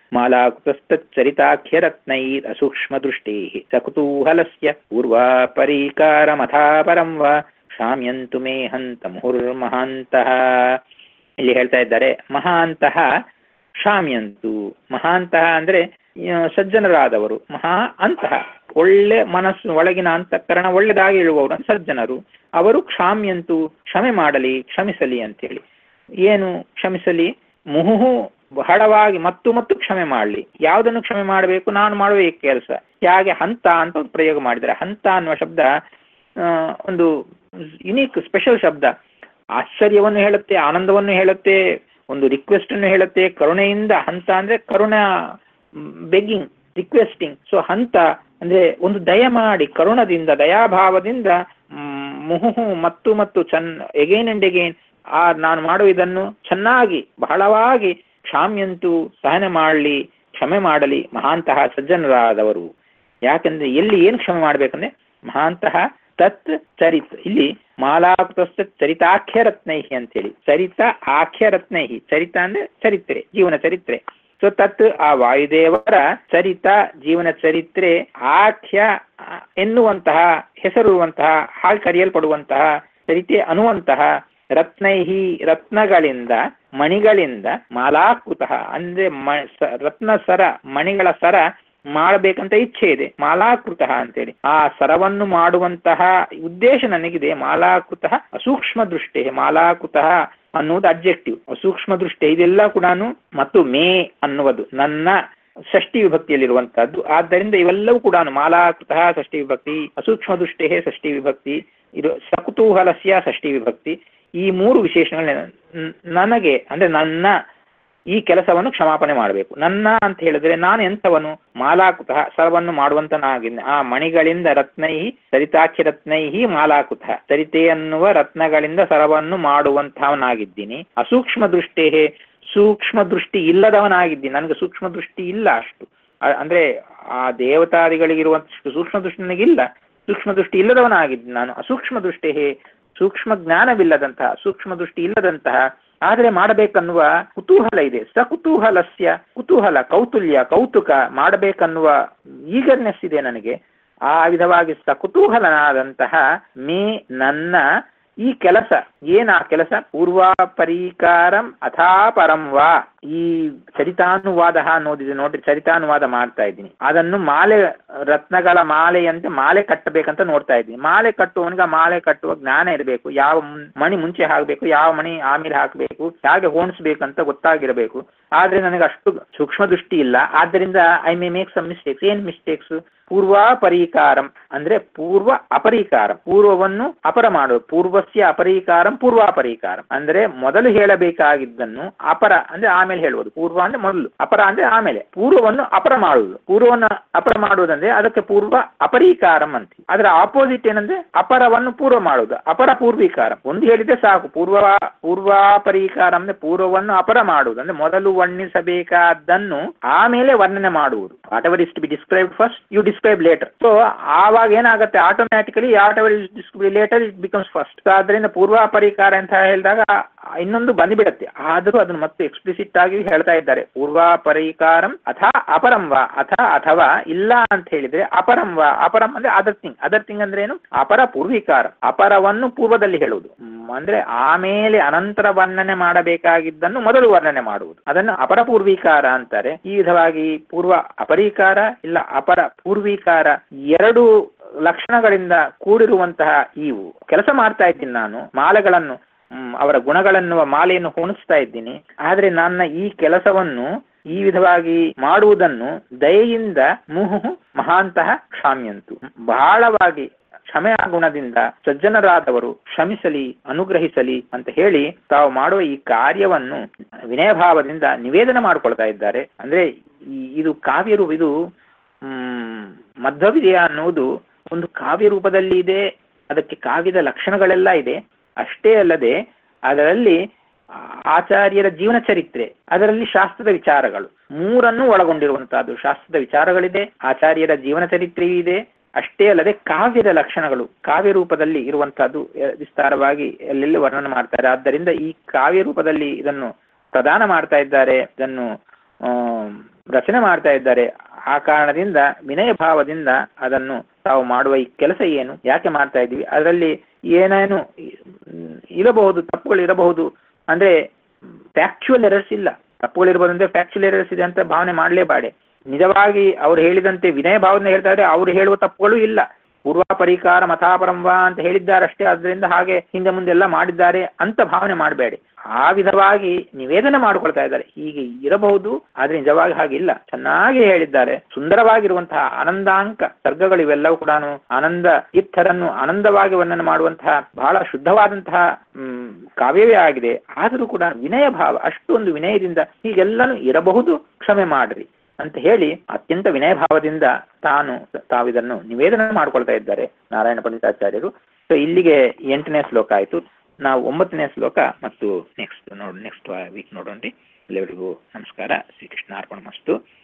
ಮಾಲಾಕುತಶ್ಚರಿತಾಖ್ಯರತ್ನೈರ್ ಅಸೂಕ್ಷ್ಮ ದೃಷ್ಟೇ ಸಕುತೂಹಲಸ್ಯ ಪೂರ್ವಾಪರೀಕಾರಮಥಾ ಪರಂ ವಾ ಶಾಮ್ಯಂತು ಮೇ ಹಂತ ಮುಹುರ್ಮಹಾಂತಹ ಇಲ್ಲಿ ಹೇಳ್ತಾ ಇದ್ದಾರೆ ಮಹಾಂತಹ ಕ್ಷಾಮ್ಯಂತು ಮಹಾಂತಹ ಅಂದ್ರೆ ಆ, ಸಜ್ಜನರಾದವರು ಮಹಾ ಅಂತಹ ಒಳ್ಳೆ ಮನಸ್ಸು ಒಳಗಿನ ಅಂತಃಕರಣ ಒಳ್ಳೆದಾಗಿ ಇಳುವವರು ಸಜ್ಜನರು ಅವರು ಕ್ಷಾಮ್ಯಂತು ಕ್ಷಮೆ ಮಾಡಲಿ ಕ್ಷಮಿಸಲಿ ಅಂತೇಳಿ ಏನು ಕ್ಷಮಿಸಲಿ ಮುಹುಹು ಬಹಳವಾಗಿ ಮತ್ತು ಮತ್ತು ಕ್ಷಮೆ ಮಾಡಲಿ ಯಾವುದನ್ನು ಕ್ಷಮೆ ಮಾಡಬೇಕು ನಾನು ಮಾಡುವ ಈ ಕೆಲಸ ಹೇಗೆ ಹಂತ ಅಂತ ಒಂದು ಪ್ರಯೋಗ ಮಾಡಿದ್ದಾರೆ ಹಂತ ಅನ್ನುವ ಶಬ್ದ ಆ, ಒಂದು ಯುನೀಕ್ ಸ್ಪೆಷಲ್ ಶಬ್ದ ಆಶ್ಚರ್ಯವನ್ನು ಹೇಳುತ್ತೆ ಆನಂದವನ್ನು ಹೇಳುತ್ತೆ ಒಂದು ರಿಕ್ವೆಸ್ಟ್ ಅನ್ನು ಹೇಳುತ್ತೆ ಕರುಣೆಯಿಂದ ಹಂತ ಅಂದ್ರೆ ಕರುಣ ಬೆಗ್ಗಿಂಗ್ ರಿಕ್ವೆಸ್ಟಿಂಗ್ ಸೊ ಹಂತ ಅಂದ್ರೆ ಒಂದು ದಯ ಮಾಡಿ ಕರುಣದಿಂದ ದಯಾಭಾವದಿಂದ ಮ್, ಮುಹುಹು ಮತ್ತು ಮತ್ತು ಚನ್ ಎಗೇನ್ ಅಂಡ್ ಎಗೇನ್ ಆ ನಾನು ಮಾಡುವ ಇದನ್ನು ಚೆನ್ನಾಗಿ ಬಹಳವಾಗಿ ಕ್ಷಾಮ್ಯಂತೂ ಸಹನೆ ಮಾಡಲಿ ಕ್ಷಮೆ ಮಾಡಲಿ ಮಹಾಂತಹ ಸಜ್ಜನರಾದವರು ಯಾಕಂದ್ರೆ ಎಲ್ಲಿ ಏನು ಕ್ಷಮೆ ಮಾಡ್ಬೇಕಂದ್ರೆ ಮಹಾಂತಹ ತತ್ ಚರಿತ್ ಇಲ್ಲಿ ಮಾಲಾಕೃತ ಚರಿತಾಖ್ಯ ರತ್ನೈಹಿ ಅಂತೇಳಿ ಚರಿತ ಆಖ್ಯ ರತ್ನೈಹಿ ಚರಿತ ಅಂದ್ರೆ ಚರಿತ್ರೆ ಜೀವನ ಚರಿತ್ರೆ ಸೊ ತತ್ ಆ ವಾಯುದೇವರ ಚರಿತ ಜೀವನ ಚರಿತ್ರೆ ಆಖ್ಯ ಆ, ಎನ್ನುವಂತಹ ಹೆಸರುವಂತಹ ಹಾಗೆ ಕರೆಯಲ್ಪಡುವಂತಹ ಚರಿತೆ ಅನ್ನುವಂತಹ ರತ್ನೈಹಿ ರತ್ನಗಳಿಂದ ಮಣಿಗಳಿಂದ ಮಾಲಾಕೃತ ಅಂದ್ರೆ ಮ ಸ- ರತ್ನ ಸರ ಮಣಿಗಳ ಸರ ಮಾಡಬೇಕಂತ ಇಚ್ಛೆ ಇದೆ ಮಾಲಾಕೃತ ಅಂತೇಳಿ ಆ ಸರವನ್ನು ಮಾಡುವಂತಹ ಉದ್ದೇಶ ನನಗಿದೆ ಮಾಲಾಕೃತ ಅಸೂಕ್ಷ್ಮ ದೃಷ್ಟಿ ಮಾಲಾಕೃತ ಅನ್ನುವುದು ಅಬ್ಜೆಕ್ಟಿವ್ ಅಸೂಕ್ಷ್ಮ ದೃಷ್ಟಿ ಇದೆಲ್ಲ ಕೂಡ ಮತ್ತು ಮೇ ಅನ್ನುವುದು ನನ್ನ ಷಷ್ಠಿ ವಿಭಕ್ತಿಯಲ್ಲಿರುವಂತಹದ್ದು ಆದ್ದರಿಂದ ಇವೆಲ್ಲವೂ ಕೂಡ ಮಾಲಾಕೃತ ಷಷ್ಠಿ ವಿಭಕ್ತಿ ಅಸೂಕ್ಷ್ಮ ದೃಷ್ಟಿ ಷಷ್ಠಿ ವಿಭಕ್ತಿ ಇದು ಸಕುತೂಹಲಸ್ಯ ಷಷ್ಠಿ ವಿಭಕ್ತಿ ಈ ಮೂರು ವಿಶೇಷಗಳನ್ನ ನ- ನನಗೆ ಅಂದ್ರೆ ನನ್ನ ಈ ಕೆಲಸವನ್ನು ಕ್ಷಮಾಪಣೆ ಮಾಡಬೇಕು ನನ್ನ ಅಂತ ಹೇಳಿದ್ರೆ ನಾನು ಎಂಥವನು ಮಾಲಾಕೃತ ಸರವನ್ನು ಮಾಡುವಂತನಾಗಿದ್ದೆ ಆ ಮಣಿಗಳಿಂದ ರತ್ನೈಹಿ ಸರಿತಾಖ್ಯ ರತ್ನೈಹಿ ಮಾಲಾಕೃತ ಸರಿತೆ ಅನ್ನುವ ರತ್ನಗಳಿಂದ ಸರವನ್ನು ಮಾಡುವಂತಹವನಾಗಿದ್ದೀನಿ ಅಸೂಕ್ಷ್ಮ ದೃಷ್ಟೇ ಸೂಕ್ಷ್ಮ ದೃಷ್ಟಿ ಇಲ್ಲದವನಾಗಿದ್ದೀನಿ ನನಗೆ ಸೂಕ್ಷ್ಮ ದೃಷ್ಟಿ ಇಲ್ಲ ಅಷ್ಟು ಅ- ಅಂದ್ರೆ ಆ ದೇವತಾದಿಗಳಿಗಿರುವಂತಷ್ಟು ಸೂಕ್ಷ್ಮ ದೃಷ್ಟಿ ನನಗಿಲ್ಲ ಸೂಕ್ಷ್ಮ ದೃಷ್ಟಿ ಇಲ್ಲದವನಾಗಿದ್ದೀನಿ ನಾನು ಅಸೂಕ್ಷ್ಮ ದೃಷ್ಟಿ ಸೂಕ್ಷ್ಮ ಜ್ಞಾನವಿಲ್ಲದಂತಹ ಸೂಕ್ಷ್ಮ ದೃಷ್ಟಿ ಇಲ್ಲದಂತಹ ಆದರೆ ಮಾಡಬೇಕನ್ನುವ ಕುತೂಹಲ ಇದೆ ಸಕುತೂಹಲಸ್ಯ ಕುತೂಹಲ ಕೌತುಲ್ಯ ಕೌತುಕ ಮಾಡಬೇಕನ್ನುವ ಈಗರ್ನೆಸ್ ಇದೆ ನನಗೆ ಆ ವಿಧವಾಗಿ ಸಕುತೂಹಲನಾದಂತಹ ಮೇ ನನ್ನ ಈ ಕೆಲಸ ಏನ ಆ ಕೆಲಸ ಪೂರ್ವಾಪರೀಕಾರಂ ಅಥಾ ಪರಂ ವಾ ಈ ಚರಿತಾನುವಾದ ಅನ್ನೋದಿದೆ ನೋಡ್ರಿ ಚರಿತಾನುವಾದ ಮಾಡ್ತಾ ಇದ್ದೀನಿ ಅದನ್ನು ಮಾಲೆ ರತ್ನಗಳ ಮಾಲೆಯಂತೆ ಮಾಲೆ ಕಟ್ಟಬೇಕಂತ ನೋಡ್ತಾ ಇದ್ದೀನಿ ಮಾಲೆ ಕಟ್ಟುವವನಿಗೆ ಆ ಮಾಲೆ ಕಟ್ಟುವ ಜ್ಞಾನ ಇರಬೇಕು ಯಾವ ಮುನ್- ಮಣಿ ಮುಂಚೆ ಹಾಕಬೇಕು ಯಾವ ಮಣಿ ಆಮೇಲೆ ಹಾಕಬೇಕು ಹೇಗೆ ಹೋಣಿಸ್ಬೇಕಂತ ಗೊತ್ತಾಗಿರಬೇಕು ಆದ್ರೆ ನನಗೆ ಅಷ್ಟು ಸೂಕ್ಷ್ಮ ದೃಷ್ಟಿ ಇಲ್ಲ ಆದ್ದರಿಂದ I may make some mistakes ಏನ್ ಮಿಸ್ಟೇಕ್ಸ್ ಪೂರ್ವಾಪರೀಕಾರಂ ಅಂದ್ರೆ ಪೂರ್ವ ಅಪರೀಕಾರಂ ಪೂರ್ವವನ್ನು ಅಪರ ಮಾಡುವ ಪೂರ್ವಸ್ಯ ಅಪರೀಕಾರಂ ಪೂರ್ವಾಪರೀಕಾರಂ ಅಂದ್ರೆ ಮೊದಲು ಹೇಳಬೇಕಾಗಿದ್ದನ್ನು ಅಪರ ಅಂದ್ರೆ ಆಮೇಲೆ ಹೇಳುವುದು ಪೂರ್ವ ಅಂದ್ರೆ ಮೊದಲು ಅಪರ ಅಂದ್ರೆ ಆಮೇಲೆ ಪೂರ್ವವನ್ನು ಅಪರ ಮಾಡುವುದು ಪೂರ್ವವನ್ನು ಅಪರ ಮಾಡುವುದಂದ್ರೆ ಅದಕ್ಕೆ ಪೂರ್ವ ಅಪರೀಕಾರಂ ಅಂತ ಅದರ ಆಪೋಸಿಟ್ ಏನಂದ್ರೆ ಅಪರವನ್ನು ಪೂರ್ವ ಮಾಡುವುದು ಅಪರ ಪೂರ್ವೀಕಾರಂ ಒಂದು ಹೇಳಿದ್ರೆ ಸಾಕು ಪೂರ್ವ ಪೂರ್ವಾಪರೀಕಾರಂ ಅಂದ್ರೆ ಪೂರ್ವವನ್ನು ಅಪರ ಮಾಡುವುದು ಅಂದ್ರೆ ಮೊದಲು ವರ್ಣಿಸಬೇಕಾದ್ದನ್ನು ಆಮೇಲೆ ವರ್ಣನೆ ಮಾಡುವುದು whatever is to be describe first you describe later so ಆವಾಗ ಏನಾಗುತ್ತೆ automatically whatever is describe later it becomes first so ಅದರಿಂದ ಪೂರ್ವಾಪರಿಕಾರ ಅಂತ ಹೇಳಿದಾಗ ಇನ್ನೊಂದು ಬಂದ್ಬಿಡತ್ತೆ ಆದರೂ ಅದನ್ನು ಮತ್ತೆ ಎಕ್ಸ್ಪ್ಲಿಸಿಟ್ ಆಗಿ ಹೇಳ್ತಾ ಇದ್ದಾರೆ ಪೂರ್ವಾಪರಿಕಾರಂ ಅಥಾ ಅಪರಂ ವಾ ಅಥ ಅಥವಾ ಇಲ್ಲ ಅಂತ ಹೇಳಿದ್ರೆ ಅಪರಂ ವಾ ಅಪರಂ ಅಂದ್ರೆ ಅದರ್ ಥಿಂಗ್ ಅದರ್ ಥಿಂಗ್ ಅಂದ್ರೆ ಏನು ಅಪರ ಪೂರ್ವಿಕಾರ ಅಪರವನ್ನು ಪೂರ್ವದಲ್ಲಿ ಹೇಳುವುದು ಹ್ಮ್, ಅಂದ್ರೆ ಆಮೇಲೆ ಅನಂತರ ವರ್ಣನೆ ಮಾಡಬೇಕಾಗಿದ್ದನ್ನು ಮೊದಲು ವರ್ಣನೆ ಮಾಡುವುದು ಅದನ್ನು ಅಪರ ಪೂರ್ವಿಕಾರ ಅಂತಾರೆ ಈ ವಿಧವಾಗಿ ಪೂರ್ವ ಅಪರೀಕಾರ ಇಲ್ಲ ಅಪರ ಪೂರ್ವಿಕಾರ ಎರಡು ಲಕ್ಷಣಗಳಿಂದ ಕೂಡಿರುವಂತಹ ಇವು ಕೆಲಸ ಮಾಡ್ತಾ ಇದ್ದೀನಿ ನಾನು ಮಾಲೆಗಳನ್ನು ಹ್ಮ್, ಅವರ ಗುಣಗಳನ್ನುವ ಮಾಲೆಯನ್ನು ಹುಣಿಸ್ತಾ ಇದ್ದೀನಿ ಆದ್ರೆ ನನ್ನ ಈ ಕೆಲಸವನ್ನು ಈ ವಿಧವಾಗಿ ಮಾಡುವುದನ್ನು ದಯೆಯಿಂದ ಮುಹು ಮಹಾಂತಹ ಕ್ಷಾಮ್ಯಂತು ಬಹಳವಾಗಿ ಕ್ಷಮೆಯ ಗುಣದಿಂದ ಸಜ್ಜನರಾದವರು ಕ್ಷಮಿಸಲಿ ಅನುಗ್ರಹಿಸಲಿ ಅಂತ ಹೇಳಿ ತಾವು ಮಾಡುವ ಈ ಕಾರ್ಯವನ್ನು ವಿನಯಭಾವದಿಂದ ನಿವೇದನ ಮಾಡಿಕೊಳ್ತಾ ಇದ್ದಾರೆ ಅಂದ್ರೆ ಈ- ಇದು ಕಾವ್ಯ ರೂಪ ಇದು ಹ್ಮ್ ಮಧ್ವವಿದಯ ಅನ್ನುವುದು ಒಂದು ಕಾವ್ಯ ರೂಪದಲ್ಲಿ ಇದೆ ಅದಕ್ಕೆ ಕಾವ್ಯದ ಲಕ್ಷಣಗಳೆಲ್ಲ ಇದೆ ಅಷ್ಟೇ ಅಲ್ಲದೆ ಅದರಲ್ಲಿ ಆ, ಆಚಾರ್ಯರ ಜೀವನ ಚರಿತ್ರೆ ಅದರಲ್ಲಿ ಶಾಸ್ತ್ರದ ವಿಚಾರಗಳು ಮೂರನ್ನು ಒಳಗೊಂಡಿರುವಂತಹದ್ದು ಶಾಸ್ತ್ರದ ವಿಚಾರಗಳಿದೆ ಆಚಾರ್ಯರ ಜೀವನ ಚರಿತ್ರೆಯೂ ಇದೆ ಅಷ್ಟೇ ಅಲ್ಲದೆ ಕಾವ್ಯದ ಲಕ್ಷಣಗಳು ಕಾವ್ಯ ರೂಪದಲ್ಲಿ ಇರುವಂತಹದ್ದು ಎ, ವಿಸ್ತಾರವಾಗಿ ಎಲ್ಲೆಲ್ಲಿ ವರ್ಣನೆ ಮಾಡ್ತಾರೆ ಆದ್ದರಿಂದ ಈ ಕಾವ್ಯ ರೂಪದಲ್ಲಿ ಇದನ್ನು ಪ್ರದಾನ ಮಾಡ್ತಾ ಇದ್ದಾರೆ ಇದನ್ನು ಆಮ್, ರಚನೆ ಮಾಡ್ತಾ ಇದ್ದಾರೆ ಆ ಕಾರಣದಿಂದ ವಿನಯ ಭಾವದಿಂದ ಅದನ್ನು ತಾವು ಮಾಡುವ ಈ ಕೆಲಸ ಏನು ಯಾಕೆ ಮಾಡ್ತಾ ಇದ್ದೀವಿ ಅದರಲ್ಲಿ ಏನೇನು ಇ- ಇರಬಹುದು ತಪ್ಪುಗಳು ಇರಬಹುದು ಅಂದ್ರೆ ಫ್ಯಾಕ್ಚುಯಲ್ ಎರರ್ಸ್ ಇಲ್ಲ ತಪ್ಪುಗಳಿರ್ಬೋದಂದ್ರೆ ಫ್ಯಾಕ್ಚುಲ್ ಎರರ್ಸ್ ಇದೆ ಅಂತ ಭಾವನೆ ಮಾಡಲೇಬಾಡೆ ನಿಜವಾಗಿ ಅವ್ರು ಹೇಳಿದಂತೆ ವಿನಯ ಭಾವನೆ ಹೇಳ್ತಾ ಇದ್ರೆ ಅವ್ರು ಹೇಳುವ ತಪ್ಪುಗಳು ಇಲ್ಲ ಪೂರ್ವ ಪರಿಕಾರ ಮಥಾಪರಂವಾ ಅಂತ ಹೇಳಿದ್ದಾರಷ್ಟೇ ಅದರಿಂದ ಹಾಗೆ ಹಿಂದೆ ಮುಂದೆ ಎಲ್ಲ ಮಾಡಿದ್ದಾರೆ ಅಂತ ಭಾವನೆ ಮಾಡಬೇಡಿ ಆ ವಿಧವಾಗಿ ನಿವೇದನೆ ಮಾಡಿಕೊಳ್ತಾ ಇದ್ದಾರೆ ಹೀಗೆ ಇರಬಹುದು ಆದ್ರೆ ನಿಜವಾಗಿ ಹಾಗಿಲ್ಲ ಚೆನ್ನಾಗಿ ಹೇಳಿದ್ದಾರೆ ಸುಂದರವಾಗಿರುವಂತಹ ಆನಂದಾಂಕ ಸರ್ಗಗಳು ಇವೆಲ್ಲವೂ ಕೂಡ ಆನಂದ ಇತ್ತರನ್ನು ಆನಂದವಾಗಿ ವರ್ಣನೆ ಮಾಡುವಂತಹ ಬಹಳ ಶುದ್ಧವಾದಂತಹ ಹ್ಮ್ ಕಾವ್ಯವೇ ಆಗಿದೆ ಆದರೂ ಕೂಡ ವಿನಯ ಭಾವ ಅಷ್ಟೊಂದು ವಿನಯದಿಂದ ಹೀಗೆಲ್ಲನೂ ಇರಬಹುದು ಕ್ಷಮೆ ಮಾಡ್ರಿ ಅಂತ ಹೇಳಿ ಅತ್ಯಂತ ವಿನಯ ಭಾವದಿಂದ ತಾನು ತಾವಿದನ್ನು ನಿವೇದನೆ ಮಾಡ್ಕೊಳ್ತಾ ಇದ್ದಾರೆ ನಾರಾಯಣ ಪಂಡಿತಾಚಾರ್ಯರು ಸೊ ಇಲ್ಲಿಗೆ ಎಂಟನೇ ಶ್ಲೋಕ ಆಯ್ತು ನಾವು ಒಂಬತ್ತನೇ ಶ್ಲೋಕ ಮತ್ತು ನೆಕ್ಸ್ಟ್ ನೋಡ್ ನೆಕ್ಸ್ಟ್ ವೀಕ್ ನೋಡೋಣ್ರಿ ಎಲ್ಲರಿಗೂ ನಮಸ್ಕಾರ ಶ್ರೀಕೃಷ್ಣ ಅರ್ಪಣ ಮಸ್ತು